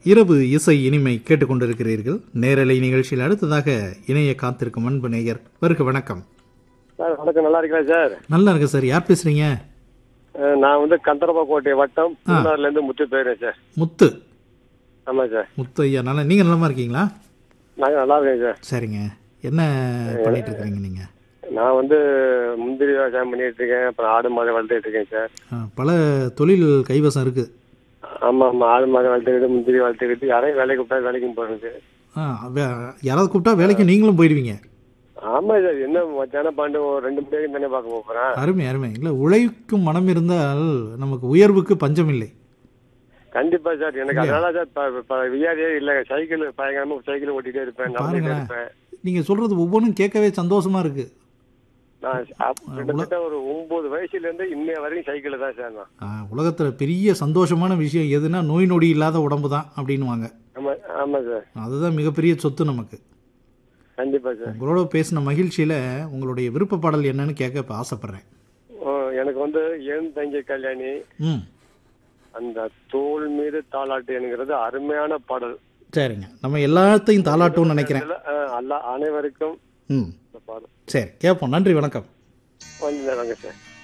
இரவு இசை இனிமை கேட்டுக்கொண்டிருக்கிறீர்கள் நேரலை நிகழ்ச்சியில் அடுத்ததாக இணைய காத்திருக்கும் அன்பு நேயர் வருக வணக்கம் சார் வணக்கம் நல்லா இருக்கீங்களா சார் நல்லா இருக்கு சார் யார் பேசுறீங்க அஹ் நான் வந்து கந்தரப்பா கோட்டை வட்டம் பூனார்ல இருந்து முத்து போயிருக்கேன் சார் முத்து ஆமா சார் முத்து ஐயா நல்லா நீங்க நலமா இருக்கீங்களா நாங்க நல்லா இருக்கேன் சார் சரிங்க என்ன பண்ணிட்டு இருக்கிறீங்க நீங்க நான் வந்து முந்திரி விவசாயம் பண்ணிட்டு இருக்கேன் அப்புறம் ஆடு மாடு வளர்த்துட்டு இருக்கேன் சார் ஆ, பல தொழில் கைவசம் இருக்கு ஆமா ஆமா ஆடு மாடு வளர்த்துக்கிட்டு முந்திரி வளர்த்துக்கிட்டு யாரையும் வேலைக்கு விட்டா வேலைக்கும் போறேன் சார் ஆ, வே- யாராவது கூப்பிட்டா வேலைக்கு நீங்களும் போயிடுவீங்க ஆமா சார் என்ன மத்தியான பாண்டு ஒரு ரெண்டு மணி வரைக்கும் தானே பார்க்க போறேன் அருமை அருமை இல்லை உழைக்கும் மனம் இருந்தால் நமக்கு உயர்வுக்கு பஞ்சம் இல்லை கண்டிப்பா சார் எனக்கு அதனால சார் இப்ப- இப்ப வியாதியே இல்ல சைக்கிள் பயங்கரமா சைக்கிள் ஓட்டிட்டே இருப்பேன் நடந்துட்டே பாருங்களேன். இருப்பேன் நீங்க சொல்றது ஒவ்வொன்றும் கேட்கவே சந்தோஷமா இருக்கு நான் அப்- கிட்டத்தட்ட ஒரு ஒன்பது வயசுல இருந்து இன்னைய வரைக்கும் சைக்கிள் தான் சார் நான் ஆ, உலகத்துல பெரிய சந்தோஷமான விஷயம் எதுனா நோய் நொடி இல்லாத உடம்பு தான் அப்படின்னுவாங்க ஆமா ஆமா சார் அதுதான் மிகப்பெரிய சொத்து நமக்கு கண்டிப்பா சார் உங்களோட பேசின மகிழ்ச்சியில உங்களுடைய விருப்ப பாடல் என்னன்னு கேட்க இப்ப ஆசைப்படுறேன் ஓ, எனக்கு வந்து ஏன் தங்கி கல்யாணி ம் அந்த தோல் மீது தாளாட்டு என்கிறது அருமையான பாடல் சரிங்க நம்ம எல்லாத்தையும் தாளாட்டும்னு நினைக்கிறேன் இதுல, அஹ், அல்ல அனைவருக்கும் ம் இந்த பாடல் சரி கேட்போம் நன்றி வணக்கம் வந்து வாங்க சார்